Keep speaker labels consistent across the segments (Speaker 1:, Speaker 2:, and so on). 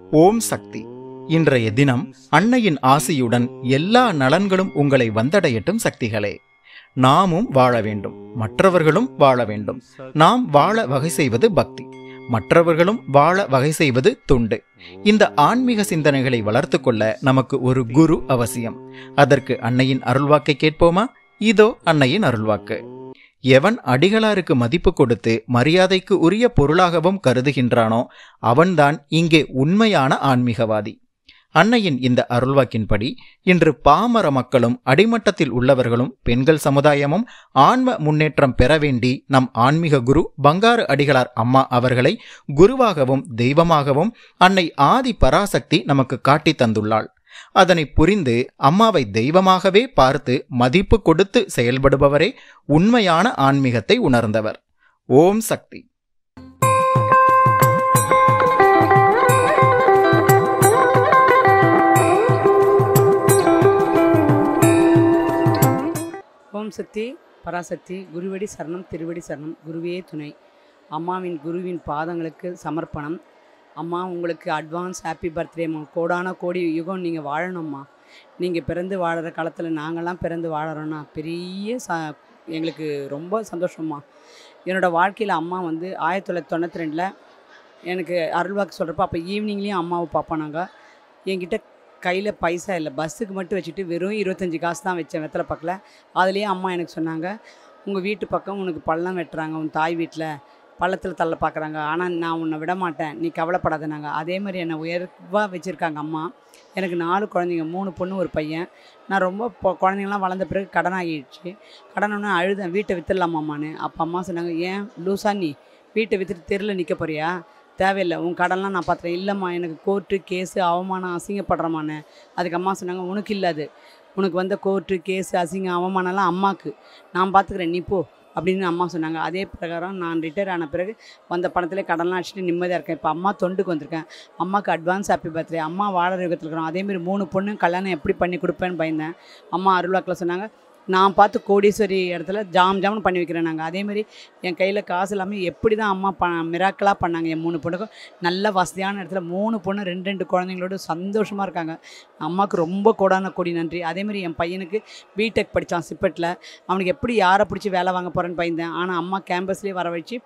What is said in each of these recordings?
Speaker 1: ஓம் சக்தி இன்றைய தினம் அன்னையின் ஆசியுடன் எல்லா நலன்களும் உங்களை வந்தடையட்டும் சக்திகளே நாமும் வாழ வேண்டும் மற்றவர்களும் வாழ வேண்டும் நாம் வாழ வகை செய்வது பக்தி மற்றவர்களும் வாழ வகை செய்வது தொண்டு இந்த ஆன்மீக சிந்தனைகளை வளர்த்து கொள்ள நமக்கு ஒரு குரு அவசியம் அதற்கு அன்னையின் அருள்வாக்கை கேட்போமா இதோ அன்னையின் அருள்வாக்கு எவன் அடிகளாருக்கு மதிப்பு கொடுத்து மரியாதைக்கு உரிய பொருளாகவும் கருதுகின்றானோ அவன்தான் இங்கே உண்மையான ஆன்மீகவாதி அன்னையின் இந்த அருள்வாக்கின்படி இன்று பாமர மக்களும் அடிமட்டத்தில் உள்ளவர்களும் பெண்கள் சமுதாயமும் ஆன்ம முன்னேற்றம் பெற வேண்டி நம் ஆன்மீக குரு பங்காரு அடிகளார் அம்மா அவர்களை குருவாகவும் தெய்வமாகவும் அன்னை ஆதி பராசக்தி நமக்கு காட்டி தந்துள்ளாள் அதனை புரிந்து அம்மாவை தெய்வமாகவே பார்த்து மதிப்பு கொடுத்து செயல்படுபவரே உண்மையான ஆன்மீகத்தை உணர்ந்தவர் ஓம் சக்தி
Speaker 2: ஓம் சக்தி பராசக்தி குருவடி சரணம் திருவடி சரணம் குருவே துணை அம்மாவின் குருவின் பாதங்களுக்கு சமர்ப்பணம் அம்மா உங்களுக்கு அட்வான்ஸ் ஹாப்பி பர்த்டேம்மா கோடான கோடி யுகம் நீங்கள் வாழணும்மா நீங்கள் பிறந்து வாழற காலத்தில் நாங்கள்லாம் பிறந்து வாழறோன்னா பெரிய ச எங்களுக்கு ரொம்ப சந்தோஷம்மா என்னோடய வாழ்க்கையில் அம்மா வந்து ஆயிரத்தி தொள்ளாயிரத்தி தொண்ணூற்றி ரெண்டில் எனக்கு அருள்வாக்கு சொல்கிறப்ப அப்போ ஈவினிங்லேயும் அம்மாவை பார்ப்போம் நாங்கள் என்கிட்ட கையில் பைசா இல்லை பஸ்ஸுக்கு மட்டும் வச்சுட்டு வெறும் இருபத்தஞ்சி காசு தான் வச்சேன் வெத்தலை பக்கில் அதுலேயே அம்மா எனக்கு சொன்னாங்க உங்கள் வீட்டு பக்கம் உனக்கு பள்ளம் வெட்டுறாங்க உன் தாய் வீட்டில் பள்ளத்தில் தள்ள பார்க்குறாங்க ஆனால் நான் உன்னை விட மாட்டேன் நீ கவலைப்படாத நாங்கள் அதே மாதிரி என்னை உயர்வாக வச்சுருக்காங்க அம்மா எனக்கு நாலு குழந்தைங்க மூணு பொண்ணு ஒரு பையன் நான் ரொம்ப பொ குழந்தைங்களாம் வளர்ந்த பிறகு கடன் ஆகிடுச்சு கடன் ஒன்று அழுதேன் வீட்டை விற்றுடலாமாம்மான்னு அப்போ அம்மா சொன்னாங்க ஏன் லூசா நீ வீட்டை விற்றுட்டு தெருவில் நிற்க போறியா தேவையில்லை உன் கடன்லாம் நான் பார்த்துறேன் இல்லைம்மா எனக்கு கோர்ட்டு கேஸு அவமானம் அசிங்கப்படுறமான்னு அதுக்கு அம்மா சொன்னாங்க உனக்கு இல்லை அது உனக்கு வந்த கோர்ட்டு கேஸு அசிங்கம் அவமானம்லாம் அம்மாவுக்கு நான் பார்த்துக்கிறேன் நீ போ அப்படின்னு அம்மா சொன்னாங்க அதே பிரகாரம் நான் ரிட்டையர் ஆன பிறகு வந்த பணத்திலே கடன்லாம் அடிச்சுட்டு நிம்மதியாக இருக்கேன் இப்போ அம்மா தொண்டுக்கு வந்திருக்கேன் அம்மாவுக்கு அட்வான்ஸ் ஹாப்பி பர்த்டே அம்மா வாழ யுகத்தில் இருக்கிறோம் அதேமாரி மூணு பொண்ணு கல்யாணம் எப்படி பண்ணி கொடுப்பேன்னு பயந்தேன் அம்மா அருள்வாக்கில் சொன்னாங்க நான் பார்த்து கோடீஸ்வரி இடத்துல ஜாம் ஜாம்னு பண்ணி வைக்கிறேன் நாங்கள் அதேமாரி என் கையில் காசு இல்லாமல் எப்படி தான் அம்மா ப மிராக்கலாக பண்ணாங்க என் மூணு பொண்ணுக்கும் நல்ல வசதியான இடத்துல மூணு பொண்ணு ரெண்டு ரெண்டு குழந்தைங்களோட சந்தோஷமாக இருக்காங்க அம்மாவுக்கு ரொம்ப கோடான கோடி நன்றி அதேமாரி என் பையனுக்கு பிடெக் படித்தான் சிப்பெட்டில் அவனுக்கு எப்படி யாரை பிடிச்சி வேலை வாங்க போகிறேன்னு பயந்தேன் ஆனால் அம்மா கேம்பஸ்லேயே வர வச்சு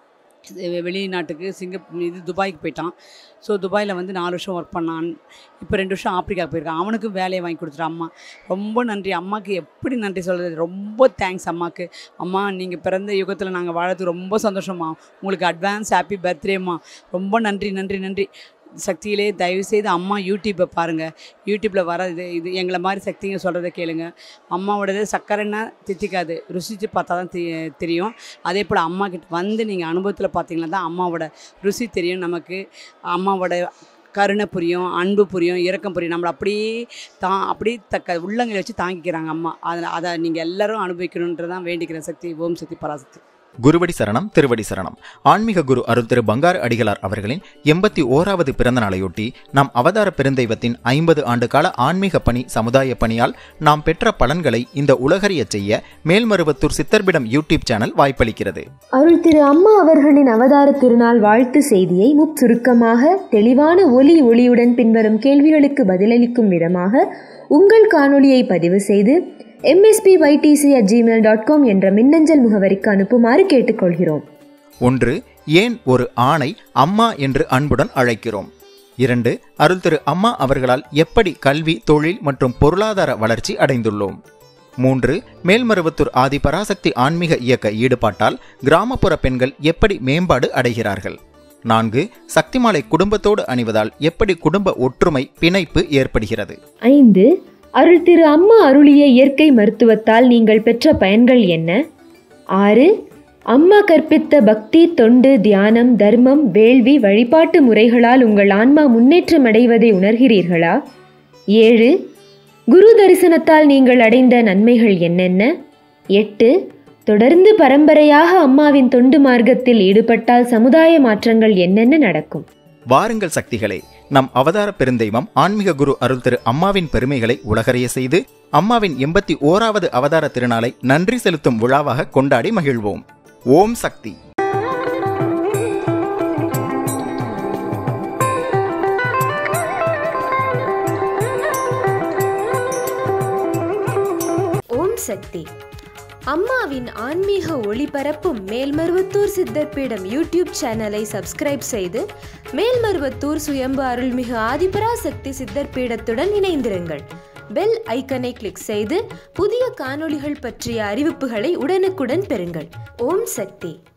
Speaker 2: இது வெளிநாட்டுக்கு சிங்கப் இது துபாய்க்கு போயிட்டான் ஸோ துபாயில் வந்து நாலு வருஷம் ஒர்க் பண்ணான் இப்போ ரெண்டு வருஷம் ஆப்பிரிக்காவுக்கு போயிருக்கான் அவனுக்கும் வேலையை வாங்கி கொடுத்துட்டு அம்மா ரொம்ப நன்றி அம்மாவுக்கு எப்படி நன்றி சொல்கிறது ரொம்ப தேங்க்ஸ் அம்மாவுக்கு அம்மா நீங்கள் பிறந்த யுகத்தில் நாங்கள் வாழறதுக்கு ரொம்ப சந்தோஷமா உங்களுக்கு அட்வான்ஸ் ஹாப்பி பர்த்டேம்மா ரொம்ப நன்றி நன்றி நன்றி சக்தியிலே தயவுசெய்து அம்மா யூடியூப்பை பாருங்கள் யூடியூப்பில் வர இது இது எங்களை மாதிரி சக்திங்க சொல்கிறத கேளுங்க அம்மாவோடது சர்க்கரைன்னா தித்திக்காது ருசித்து பார்த்தா தான் தெ தெரியும் அதே போல் அம்மா கிட்ட வந்து நீங்கள் அனுபவத்தில் பார்த்தீங்கன்னா தான் அம்மாவோட ருசி தெரியும் நமக்கு அம்மாவோட கருணை புரியும் அன்பு புரியும் இரக்கம் புரியும் நம்மளை அப்படியே தா அப்படியே தக்க உள்ளங்களை வச்சு தாங்கிக்கிறாங்க அம்மா அதில் அதை நீங்கள் எல்லாரும் அனுபவிக்கணுன்றதான் வேண்டிக்கிறேன் சக்தி ஓம் சக்தி பராசக்தி
Speaker 1: குருவடி சரணம் திருவடி சரணம் ஆன்மீக குரு அருள் திரு பங்காரு அடிகளார் அவர்களின் எண்பத்தி ஓராவது பிறந்த நாளையொட்டி நாம் அவதார பெருந்தெய்வத்தின் ஐம்பது ஆண்டு கால ஆன்மீக பணி சமுதாய பணியால் நாம் பெற்ற பலன்களை இந்த உலகறியச் செய்ய மேல்மருவத்தூர் சித்தர்பிடம் யூடியூப் சேனல் வாய்ப்பளிக்கிறது
Speaker 3: அருள் திரு அம்மா அவர்களின் அவதார திருநாள் வாழ்த்து செய்தியை முச்சுருக்கமாக தெளிவான ஒலி ஒளியுடன் பின்வரும் கேள்விகளுக்கு பதிலளிக்கும் விதமாக உங்கள் காணொளியை பதிவு செய்து MSP YTC at Gmail dot com என்ற மின்னஞ்சல் முகவரிக்கு அனுப்புமாறு கேட்டுக்கொள்கிறோம்
Speaker 1: ஒன்று ஏன் ஒரு ஆணை அம்மா என்று அன்புடன் அழைக்கிறோம் இரண்டு அருள் திரு அம்மா அவர்களால் எப்படி கல்வி தொழில் மற்றும் பொருளாதார வளர்ச்சி அடைந்துள்ளோம் மூன்று மேல்மருவத்தூர் ஆதி பராசக்தி ஆன்மீக இயக்க ஈடுபாட்டால் கிராமப்புற பெண்கள் எப்படி மேம்பாடு அடைகிறார்கள் நான்கு சக்திமாலை குடும்பத்தோடு அணிவதால் எப்படி குடும்ப ஒற்றுமை பிணைப்பு ஏற்படுகிறது
Speaker 3: ஐந்து அருள் திரு அம்மா அருளிய இயற்கை மருத்துவத்தால் நீங்கள் பெற்ற பயன்கள் என்ன ஆறு அம்மா கற்பித்த பக்தி தொண்டு தியானம் தர்மம் வேள்வி வழிபாட்டு முறைகளால் உங்கள் ஆன்மா முன்னேற்றம் அடைவதை உணர்கிறீர்களா ஏழு குரு தரிசனத்தால் நீங்கள் அடைந்த நன்மைகள் என்னென்ன எட்டு தொடர்ந்து பரம்பரையாக அம்மாவின் தொண்டு மார்க்கத்தில் ஈடுபட்டால் சமுதாய மாற்றங்கள் என்னென்ன நடக்கும்
Speaker 1: வாருங்கள் சக்திகளே நம் அவதார பெருந்தெய்வம் ஆன்மீக குரு அருள் திரு அம்மாவின் பெருமைகளை உலகறிய செய்து அம்மாவின் எண்பத்தி ஓராவது அவதார திருநாளை நன்றி செலுத்தும் விழாவாக கொண்டாடி மகிழ்வோம் ஓம் சக்தி
Speaker 3: சக்தி அம்மாவின் ஆன்மீக ஒளிபரப்பும் மேல்மருவத்தூர் சித்தர்பீடம் யூடியூப் சேனலை சப்ஸ்கிரைப் செய்து மேல்மருவத்தூர் சுயம்பு அருள்மிகு ஆதிபராசக்தி சித்தர்பீடத்துடன் இணைந்திருங்கள் பெல் ஐக்கனை கிளிக் செய்து புதிய காணொளிகள் பற்றிய அறிவிப்புகளை உடனுக்குடன் பெறுங்கள் ஓம் சக்தி